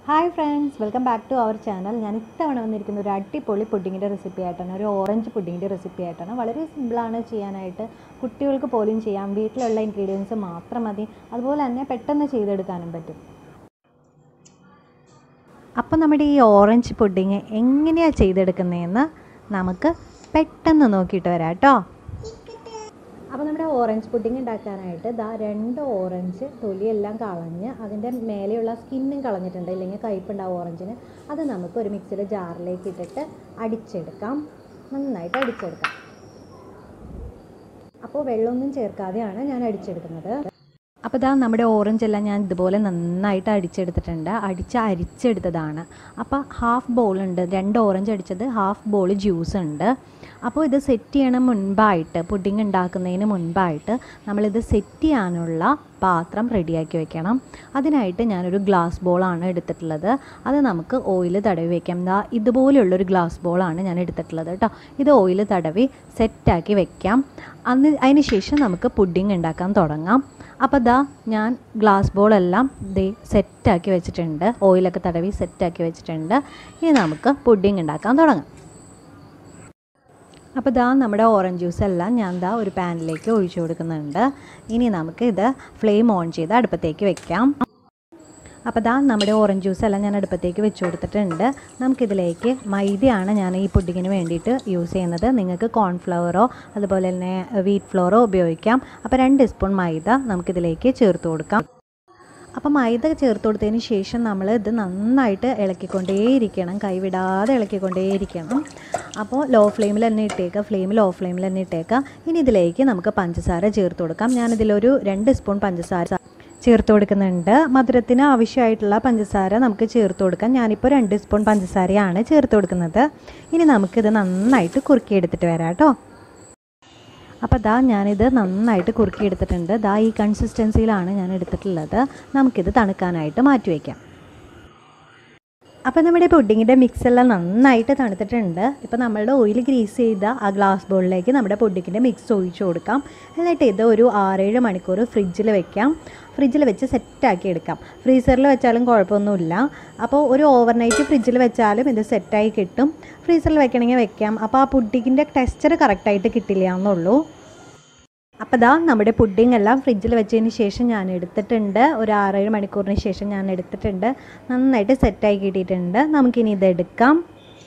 hi friends welcome back to our channel ഞാൻ ഇത്തവണ വന്നിരിക്കുന്ന ഒരു അടിപൊളി പുഡിങ്ങിൻ്റെ റെസിപ്പി ആയിട്ടാണ് ഒരു ഓറഞ്ച് പുഡിങ്ങിൻ്റെ റെസിപ്പി ആയിട്ടാണ് വളരെ സിമ്പിളാണ് ചെയ്യാനായിട്ട് കുട്ടികൾക്ക് പോലും ചെയ്യാം വീട്ടിലുള്ള ഇൻഗ്രീഡിയൻസ് മാത്രം മതി അതുപോലെ തന്നെ പെട്ടെന്ന് ചെയ്തെടുക്കാനും പറ്റും അപ്പോൾ നമ്മുടെ ഈ ഓറഞ്ച് പുഡിങ് എങ്ങനെയാണ് ചെയ്തെടുക്കുന്നതെന്ന് നമുക്ക് പെട്ടെന്ന് നോക്കിയിട്ട് വരാം കേട്ടോ അപ്പോൾ നമ്മുടെ ഓറഞ്ച് പുഡിംഗ് ഉണ്ടാക്കാനായിട്ട് ദാ രണ്ട് ഓറഞ്ച് തൊലിയെല്ലാം കളഞ്ഞ് അതിൻ്റെ മേലെയുള്ള സ്കിന്നും കളഞ്ഞിട്ടുണ്ട് ഇല്ലെങ്കിൽ കയ്പുണ്ടാവും ഓറഞ്ചിന് അത് നമുക്ക് ഒരു മിക്സിയുടെ ജാറിലേക്ക് ഇട്ടിട്ട് അടിച്ചെടുക്കാം നന്നായിട്ട് അടിച്ചെടുക്കാം അപ്പോൾ വെള്ളമൊന്നും ചേർക്കാതെയാണ് ഞാൻ അടിച്ചെടുക്കുന്നത് അപ്പോൾ ഇതാ നമ്മുടെ ഓറഞ്ച് എല്ലാം ഞാൻ ഇതുപോലെ നന്നായിട്ട് അടിച്ചെടുത്തിട്ടുണ്ട് അടിച്ച് അരിച്ചെടുത്തതാണ് അപ്പോൾ ഹാഫ് ബോൾ ഉണ്ട് രണ്ട് ഓറഞ്ച് അടിച്ചത് ഹാഫ് ബോൾ ജ്യൂസ് ഉണ്ട് അപ്പോൾ ഇത് സെറ്റ് ചെയ്യണ മുൻപായിട്ട് പുഡിംഗ് ഉണ്ടാക്കുന്നതിന് മുൻപായിട്ട് നമ്മളിത് സെറ്റ് ചെയ്യാനുള്ള പാത്രം റെഡിയാക്കി വെക്കണം അതിനായിട്ട് ഞാനൊരു ഗ്ലാസ് ബോളാണ് എടുത്തിട്ടുള്ളത് അത് നമുക്ക് ഓയിൽ തടവി വെക്കാം ദാ ഇതുപോലെയുള്ളൊരു ഗ്ലാസ് ബോളാണ് ഞാൻ എടുത്തിട്ടുള്ളത് കേട്ടോ ഇത് ഓയിൽ തടവി സെറ്റാക്കി വെക്കാം അന്ന് അതിന് ശേഷം നമുക്ക് പുഡിംഗ് ഉണ്ടാക്കാൻ തുടങ്ങാം അപ്പോൾ ദാ ഞാൻ ഗ്ലാസ് ബോളെല്ലാം ദേ സെറ്റാക്കി വെച്ചിട്ടുണ്ട് ഓയിലൊക്കെ തടവി സെറ്റാക്കി വെച്ചിട്ടുണ്ട് ഇനി നമുക്ക് പുഡിംഗ് ഉണ്ടാക്കാൻ തുടങ്ങാം അപ്പോൾ ദാ നമ്മുടെ ഓറഞ്ച് ജ്യൂസ് എല്ലാം ഞാൻ ദാ ഒരു പാനിലേക്ക് ഒഴിച്ചു കൊടുക്കുന്നുണ്ട് ഇനി നമുക്ക് ഇത് ഫ്ലെയിം ഓൺ ചെയ്ത് അടുപ്പത്തേക്ക് വെക്കാം അപ്പോൾ ദാ നമ്മുടെ ഓറഞ്ച് ജ്യൂസ് എല്ലാം ഞാൻ അടുപ്പത്തേക്ക് വെച്ച് കൊടുത്തിട്ടുണ്ട് നമുക്കിതിലേക്ക് മൈദയാണ് ഞാൻ ഈ പുഡിങ്ങിന് വേണ്ടിയിട്ട് യൂസ് ചെയ്യുന്നത് നിങ്ങൾക്ക് കോൺഫ്ലവറോ അതുപോലെ തന്നെ വീറ്റ് ഫ്ലോറോ ഉപയോഗിക്കാം അപ്പോൾ രണ്ട് സ്പൂൺ മൈദ നമുക്കിതിലേക്ക് ചേർത്ത് കൊടുക്കാം അപ്പോൾ മൈദ ചേർത്ത് കൊടുത്തതിന് ശേഷം നമ്മൾ ഇത് നന്നായിട്ട് ഇളക്കിക്കൊണ്ടേയിരിക്കണം കൈവിടാതെ ഇളക്കിക്കൊണ്ടേയിരിക്കണം അപ്പോൾ ലോ ഫ്ലെയിമിൽ തന്നെ ഇട്ടേക്കുക ഫ്ലെയിം ലോ ഫ്ലെയിമിൽ തന്നെ ഇട്ടേക്കുക ഇനി ഇതിലേക്ക് നമുക്ക് പഞ്ചസാര ചേർത്ത് കൊടുക്കാം ഞാനിതിലൊരു രണ്ട് സ്പൂൺ പഞ്ചസാര ചേർത്ത് കൊടുക്കുന്നുണ്ട് മധുരത്തിന് ആവശ്യമായിട്ടുള്ള പഞ്ചസാര നമുക്ക് ചേർത്ത് കൊടുക്കാം ഞാനിപ്പോൾ രണ്ട് സ്പൂൺ പഞ്ചസാരയാണ് ചേർത്ത് കൊടുക്കുന്നത് ഇനി നമുക്കിത് നന്നായിട്ട് കുറുക്കിയെടുത്തിട്ട് വരാം കേട്ടോ അപ്പോൾ ദാ ഞാനിത് നന്നായിട്ട് കുറുക്കി എടുത്തിട്ടുണ്ട് ദാ ഈ കൺസിസ്റ്റൻസിയിലാണ് ഞാൻ എടുത്തിട്ടുള്ളത് നമുക്കിത് തണുക്കാനായിട്ട് മാറ്റി വയ്ക്കാം അപ്പോൾ നമ്മുടെ പുഡിങ്ങിൻ്റെ മിക്സ് എല്ലാം നന്നായിട്ട് തണുത്തിട്ടുണ്ട് ഇപ്പോൾ നമ്മളുടെ ഓയിൽ ഗ്രീസ് ചെയ്ത ആ ഗ്ലാസ് ബോളിലേക്ക് നമ്മുടെ പുഡിങ്ങിൻ്റെ മിക്സ് ഒഴിച്ചു കൊടുക്കാം എന്നിട്ട് ഇത് ഒരു ആറേഴ് മണിക്കൂർ ഫ്രിഡ്ജിൽ വെക്കാം ഫ്രിഡ്ജിൽ വെച്ച് സെറ്റാക്കി എടുക്കാം ഫ്രീസറിൽ വെച്ചാലും കുഴപ്പമൊന്നുമില്ല അപ്പോൾ ഒരു ഓവർനൈറ്റ് ഫ്രിഡ്ജിൽ വെച്ചാലും ഇത് സെറ്റായി കിട്ടും ഫ്രീസറിൽ വെക്കണമെങ്കിൽ വെക്കാം അപ്പോൾ ആ പുഡിങ്ങിൻ്റെ ടെക്സ്ചർ കറക്റ്റായിട്ട് കിട്ടില്ല എന്നുള്ളൂ അപ്പോൾ ദാ നമ്മുടെ പുഡിംഗ് എല്ലാം ഫ്രിഡ്ജിൽ വെച്ചതിന് ശേഷം ഞാൻ എടുത്തിട്ടുണ്ട് ഒരു ആറേഴ് മണിക്കൂറിന് ശേഷം ഞാൻ എടുത്തിട്ടുണ്ട് നന്നായിട്ട് സെറ്റായി കിട്ടിയിട്ടുണ്ട് നമുക്കിനി ഇത് എടുക്കാം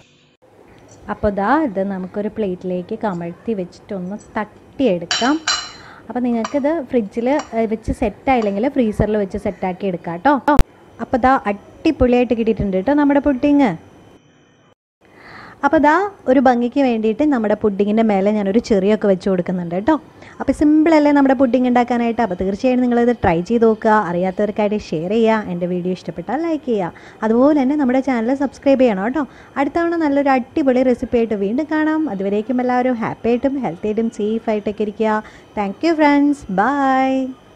അപ്പോൾ ദാ ഇത് നമുക്കൊരു പ്ലേറ്റിലേക്ക് കമഴ്ത്തി വെച്ചിട്ടൊന്ന് തട്ടിയെടുക്കാം അപ്പോൾ നിങ്ങൾക്കിത് ഫ്രിഡ്ജിൽ വെച്ച് സെറ്റായില്ലെങ്കിൽ ഫ്രീസറിൽ വെച്ച് സെറ്റാക്കി എടുക്കാം കേട്ടോ അപ്പോൾ ദാ അടിപൊളിയായിട്ട് കിട്ടിയിട്ടുണ്ട് കേട്ടോ നമ്മുടെ പുഡിങ് അപ്പോൾ ദാ ഒരു ഭംഗിക്ക് വേണ്ടിയിട്ട് നമ്മുടെ പുഡിങ്ങിൻ്റെ മേലെ ഞാനൊരു ചെറിയൊക്കെ വെച്ച് കൊടുക്കുന്നുണ്ട് കേട്ടോ അപ്പോൾ സിമ്പിളല്ലേ നമ്മുടെ പുഡിങ് ഉണ്ടാക്കാനായിട്ട് അപ്പോൾ തീർച്ചയായും നിങ്ങളിത് ട്രൈ ചെയ്ത് നോക്കുക അറിയാത്തവർക്കായിട്ട് ഷെയർ ചെയ്യുക എൻ്റെ വീഡിയോ ഇഷ്ടപ്പെട്ടാൽ ലൈക്ക് ചെയ്യുക അതുപോലെ തന്നെ നമ്മുടെ ചാനൽ സബ്സ്ക്രൈബ് ചെയ്യണം കേട്ടോ അടുത്ത തവണ നല്ലൊരു അടിപൊളി റെസിപ്പി ആയിട്ട് വീണ്ടും കാണാം അതുവരേക്കും എല്ലാവരും ഹാപ്പി ആയിട്ടും ഹെൽത്തി ആയിട്ടും സേഫ് ആയിട്ടൊക്കെ ഇരിക്കുക താങ്ക് യു ഫ്രണ്ട്സ് ബൈ